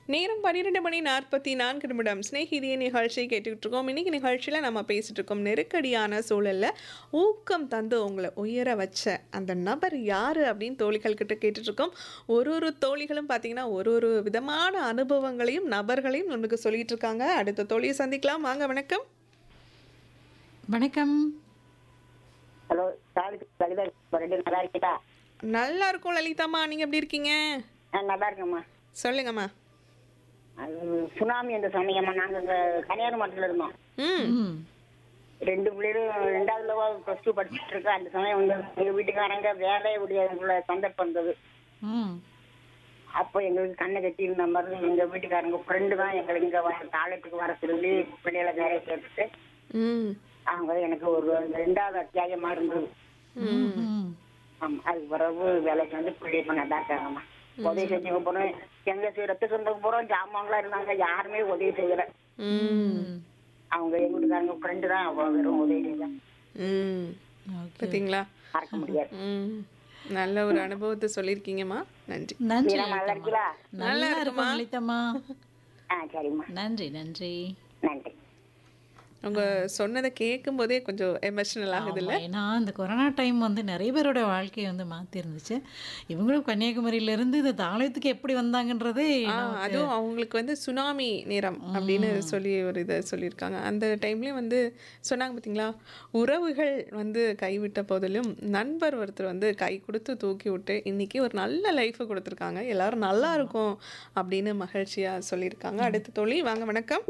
நேரம் பன்னிரெண்டு மணி நாற்பத்தி நான்கு நிமிடம் ஸ்நேகிதிய நிகழ்ச்சி கேட்டுக்கிட்டு இருக்கோம் இன்னைக்கு நிகழ்ச்சியில் நம்ம பேசிட்டு இருக்கோம் நெருக்கடியான சூழல்ல ஊக்கம் தந்து உங்களை உயர வச்ச அந்த நபர் யாரு அப்படின்னு தோழிகள் கிட்ட கேட்டுட்டு இருக்கோம் ஒரு ஒரு தோழிகளும் பார்த்தீங்கன்னா ஒரு ஒரு விதமான அனுபவங்களையும் நபர்களையும் நமக்கு சொல்லிட்டு இருக்காங்க அடுத்த தோழியை சந்திக்கலாம் வாங்க வணக்கம் வணக்கம் ஹலோ சாலுக்கு கவிதா ரெண்டு நல்லா இருக்கீங்களா நல்லா இருக்கும் லலிதாம்மா நீங்க எப்படி இருக்கீங்க ஆ நல்லா இருக்கேம்மா சொல்லுங்கம்மா அது சுனாமி அந்த சமயம்மா நாங்கள் இங்கே கன்னியாகுமரியில் இருந்தோம் ம் ம் ரெண்டு பிள்ளைகளும் ரெண்டாவது ப்ளஸ் டூ படிச்சுட்டு இருக்கோம் அந்த சமயம் வந்து எங்கள் வீட்டுக்காரங்க வேலையை உடைய சந்தர்ப்பம் இருந்தது ம் அப்போ எங்களுக்கு கண்ணை கட்டி இருந்த மாதிரி எங்கள் வீட்டுக்காரங்க ஃப்ரெண்டு தான் எங்களை இங்கே வர தாளத்துக்கு வர சொல்லி பிள்ளைகளை வேலையை சேர்த்துட்டு ம் அவங்க எனக்கு ஒரு ரெண்டாவது அத்தியாயமாக இருந்தது ம் ஆமாம் அதுக்கு பிறகு வேலைக்கு வந்து பிள்ளை இப்போ நல்லா இருக்காங்கம்மா உதவி செஞ்சவங்க போகிறோம் எங்கள் ரத்த சொந்தம் போகிறோம் ஜாமான்லாம் இருந்தாங்க யாருமே உதவி செய்யலை ம் அவங்க எங்க வீட்டுக்காரங்க ஃப்ரெண்டு தான் அவங்க வெறும் உதவி செஞ்சாங்க ம் ஓகே பார்த்தீங்களா மறக்க முடியாது ம் நல்ல ஒரு அனுபவத்தை சொல்லியிருக்கீங்கம்மா நன்றி நன்றி மீனா நல்லா இருக்கீங்களா நல்லா இருக்கும் லலிதம்மா ஆ சரிம்மா நன்றி நன்றி நன்றி உங்க சொன்னதை கேட்கும் போதே கொஞ்சம் எமோஷனல் ஆகுது ஆமா, ஏன்னா இந்த கொரோனா டைம் வந்து நிறைய பேரோட வாழ்க்கையை வந்து மாத்தி இருந்துச்சு இவங்களும் கன்னியாகுமரியில இருந்து இந்த தாளயத்துக்கு எப்படி வந்தாங்கன்றதே ஆ, அதுவும் அவங்களுக்கு வந்து சுனாமி நேரம் அப்படின்னு சொல்லி ஒரு இதை சொல்லியிருக்காங்க அந்த டைம்லேயும் வந்து சொன்னாங்க பார்த்தீங்களா உறவுகள் வந்து கைவிட்ட போதிலும் நண்பர் ஒருத்தர் வந்து கை கொடுத்து தூக்கி விட்டு இன்னைக்கு ஒரு நல்ல லைஃப்பை கொடுத்துருக்காங்க எல்லாரும் நல்லா இருக்கும் அப்படின்னு மகிழ்ச்சியாக சொல்லியிருக்காங்க அடுத்த தோழி வாங்க வணக்கம்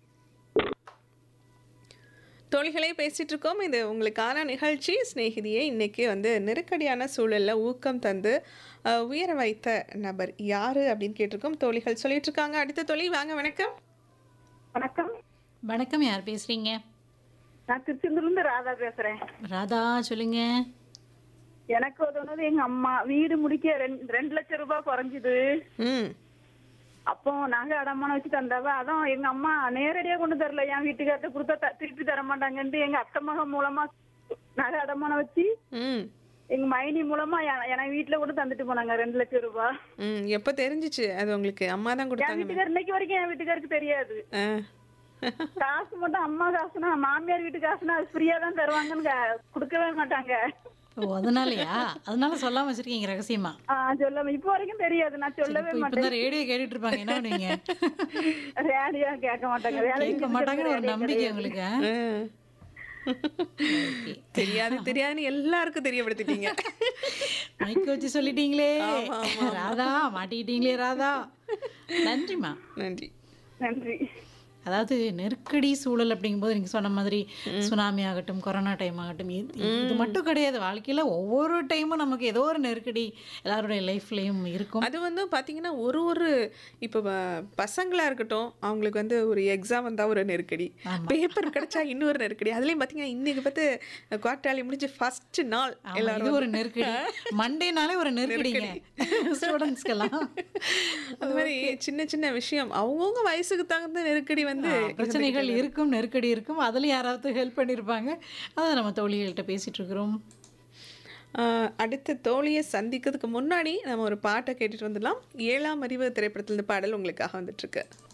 தோழிகளே பேசிட்டு இருக்கோம் இது உங்களுக்கான நிகழ்ச்சி சிநேகிதியே இன்னைக்கு வந்து நெருக்கடியான சூழல்ல ஊக்கம் தந்து அஹ், உயர வைத்த நபர் யாரு அப்படின்னு கேட்டிருக்கோம் தோழிகள் சொல்லிட்டு இருக்காங்க அடுத்த தோழி வாங்க வணக்கம் வணக்கம் வணக்கம் யார் பேசுறீங்க நான் திருச்செந்தூர்லேருந்து ராதா பேசுறேன் ராதா சொல்லுங்க எனக்கு உதவுனது எங்க அம்மா வீடு முடிக்க ரெண்டு ரெண்டு லட்சம் ரூபாய் குறைஞ்சுது ம் அப்போ நகை அடமானம் வச்சு தந்தாவ அதான் எங்க அம்மா நேரடியா கொண்டு தரல என் வீட்டுக்கார்ட்ட கொடுத்தா த- திருப்பி தர மாட்டாங்கன்ட்டு எங்க அத்தை மகன் மூலமா நகை அடமானம் வச்சு ம் எங்க மைனி மூலமா என- எனக்கு வீட்டுல கூட தந்துட்டு போனாங்க ரெண்டு லட்சம் ரூபாய் ம் எப்போ தெரிஞ்சிச்சு அது உங்களுக்கு அம்மா தான் என் கொடுத்தாங்க வீட்டுக்கார் இன்னைக்கு வரைக்கும் என் வீட்டுக்காருக்கு தெரியாது ஆ காசு மட்டும் அம்மா காசுனா மாமியார் வீட்டு காசுனா அது ஃப்ரீயா தான் தருவாங்கன்னு க- கொடுக்கவே மாட்டாங்க ஓ அதனாலயா அதனால சொல்லாம வச்சிருக்கீங்க ரகசியமா ஆ, சொல்லாம இப்போ வரைக்கும் தெரியாது நான் சொல்லவே இப்போ மாட்டேன் இப்பதான் ரேடியோ கேட்டுட்டு இருப்பாங்க என்ன பண்ணுவீங்க ரேடியோ கேட்க மாட்டாங்க வேலைக்கு கேட்க மாட்டாங்கன்னு ஒரு நம்பிக்கை உங்களுக்கு ஆ? ஆ. ஓகே தெரியாது தெரியாதுன்னு எல்லாருக்கும் தெரியப்படுத்திட்டீங்க மைக் வச்சு சொல்லிட்டீங்களே ராதா மாட்டிக்கிட்டீங்களே ராதா நன்றிம்மா நன்றி நன்றி அதாவது நெருக்கடி சூழல் அப்படிங்கும்போது நீங்கள் சொன்ன மாதிரி சுனாமி ஆகட்டும் கொரோனா டைம் ஆகட்டும் இது இது மட்டும் கிடையாது வாழ்க்கையில் ஒவ்வொரு டைமும் நமக்கு ஏதோ ஒரு நெருக்கடி எல்லாருடைய லைஃப்லேயும் இருக்கும் அது வந்து பார்த்தீங்கன்னா ஒரு ஒரு இப்போ ப- பசங்களா இருக்கட்டும் அவங்களுக்கு வந்து ஒரு எக்ஸாம் வந்தால் ஒரு நெருக்கடி பேப்பர் கிடைச்சா இன்னொரு நெருக்கடி அதுலேயும் பார்த்தீங்கன்னா இன்னைக்கு பார்த்து குவார்டாலி முடிஞ்சு ஃபர்ஸ்ட் நாள் ஆமா, எல்லாரும் இது ஒரு நெருக்கடி மண்டேனாலே ஒரு நெருக்கடிங்க ஸ்டூடெண்ட்ஸ்க்கெல்லாம் அது மாதிரி சின்ன சின்ன விஷயம் அவங்கவுங்க வயசுக்கு தகுந்த நெருக்கடி வந்து பிரச்சனைகள் இருக்கும் நெருக்கடி இருக்கும் அதில் யாராவது ஹெல்ப் பண்ணியிருப்பாங்க அதை நம்ம தோழிகள்கிட்ட பேசிட்டு இருக்கிறோம் ஆஹ் அடுத்த தோழியை சந்திக்கிறதுக்கு முன்னாடி நம்ம ஒரு பாட்டை கேட்டுட்டு வந்துடலாம் ஏழாம் அறிவு திரைப்படத்துல இந்த பாடல் உங்களுக்காக வந்துட்டு இருக்கு